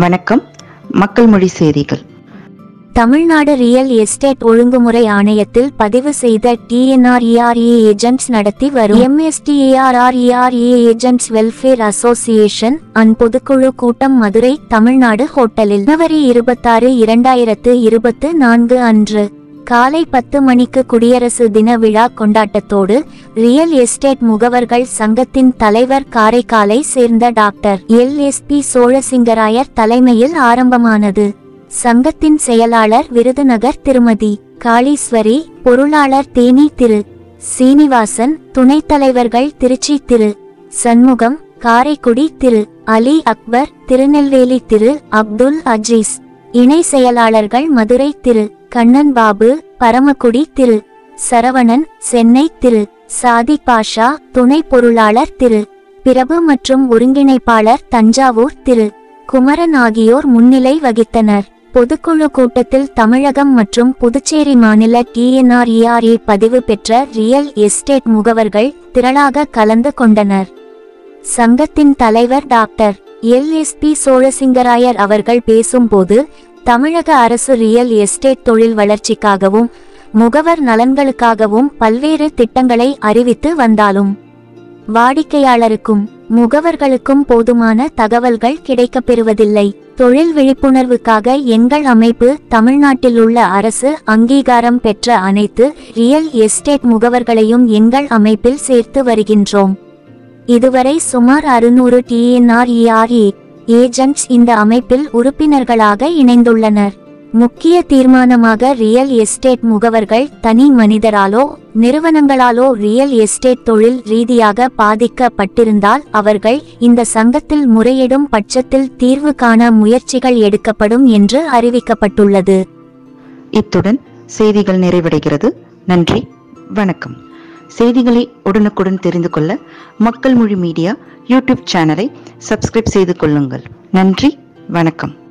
வணக்கம் மக்கள் மொழி செய்திகள் தமிழ்நாடு ரியல் எஸ்டேட் ஒழுங்குமுறை ஆணையத்தில் பதிவு செய்த டிஎன்ஆர்இஆர்இ ஏஜென்ட்ஸ் நடத்தி வரும் எம்எஸ்டிஏஆர்ஆர்இஆர்இ ஏஜென்ட்ஸ் வெல்ஃபேர் அசோசியேஷன் அன் பொதுக்குழு கூட்டம் மதுரை தமிழ்நாடு ஹோட்டலில் ஜனவரி இருபத்தாறு இரண்டாயிரத்து இருபத்து நான்கு அன்று காலை பத்து மணிக்கு குடியரசு தின விழா கொண்டாட்டத்தோடு ரியல் எஸ்டேட் முகவர்கள் சங்கத்தின் தலைவர் காரைக்காலை சேர்ந்த doctor L S P Cholasingarayar தலைமையில் ஆரம்பமானது சங்கத்தின் செயலாளர் விருதுநகர் திருமதி காளீஸ்வரி பொருளாளர் தேனி திரு சீனிவாசன் துணைத் தலைவர்கள் திருச்சி திரு சண்முகம் காரைக்குடி திரு அலி அக்பர் திருநெல்வேலி திரு அப்துல் அஜீஸ் இணை செயலாளர்கள் மதுரை திரு கண்ணன் பாபு பரமக்குடி திரு சரவணன் சென்னை திரு சாதி பாஷா துணை பொருளாளர் திரு பிரபு மற்றும் ஒருங்கிணைப்பாளர் தஞ்சாவூர் திரு குமரன் ஆகியோர் முன்னிலை வகித்தனர் பொதுக்குழு கூட்டத்தில் தமிழகம் மற்றும் புதுச்சேரி மாநில டிஎன்ஆர்இஆர்ஏ பதிவு பெற்ற ரியல் எஸ்டேட் முகவர்கள் திரளாக கலந்து கொண்டனர் சங்கத்தின் தலைவர் doctor L S P Cholasingarayar அவர்கள் பேசும்போது தமிழக அரசு ரியல் எஸ்டேட் தொழில் வளர்ச்சிக்காகவும் முகவர் நலன்களுக்காகவும் பல்வேறு திட்டங்களை அறிவித்து வந்தாலும் வாடிக்கையாளருக்கும் முகவர்களுக்கும் போதுமான தகவல்கள் கிடைக்கப்பெறுவதில்லை தொழில் விழிப்புணர்வுக்காக எங்கள் அமைப்பு தமிழ்நாட்டில் உள்ள அரசு அங்கீகாரம் பெற்ற அனைத்து ரியல் எஸ்டேட் முகவர்களையும் எங்கள் அமைப்பில் சேர்த்து வருகின்றோம் இதுவரை சுமார் அறுநூறு டிஎன்ஆர்இஆர்ஏ ஏஜென்ட்ஸ் இந்த அமைப்பில் உறுப்பினர்களாக இணைந்துள்ளனர் முக்கிய தீர்மானமாக ரியல் எஸ்டேட் முகவர்கள் தனி மனிதராலோ நிறுவனங்களாலோ ரியல் எஸ்டேட் தொழில் ரீதியாக பாதிக்கப்பட்டிருந்தால் அவர்கள் இந்த சங்கத்தில் முறையிடும் பட்சத்தில் தீர்வு காண முயற்சிகள் எடுக்கப்படும் என்று அறிவிக்கப்பட்டுள்ளது இத்துடன் செய்திகள் நிறைவடைகிறது நன்றி வணக்கம் செய்திகளை உடனுக்குடன் தெரிந்து கொள்ள மக்கள் மொழி மீடியா யூடியூப் சேனலை சப்ஸ்கிரைப் செய்து கொள்ளுங்கள் நன்றி வணக்கம்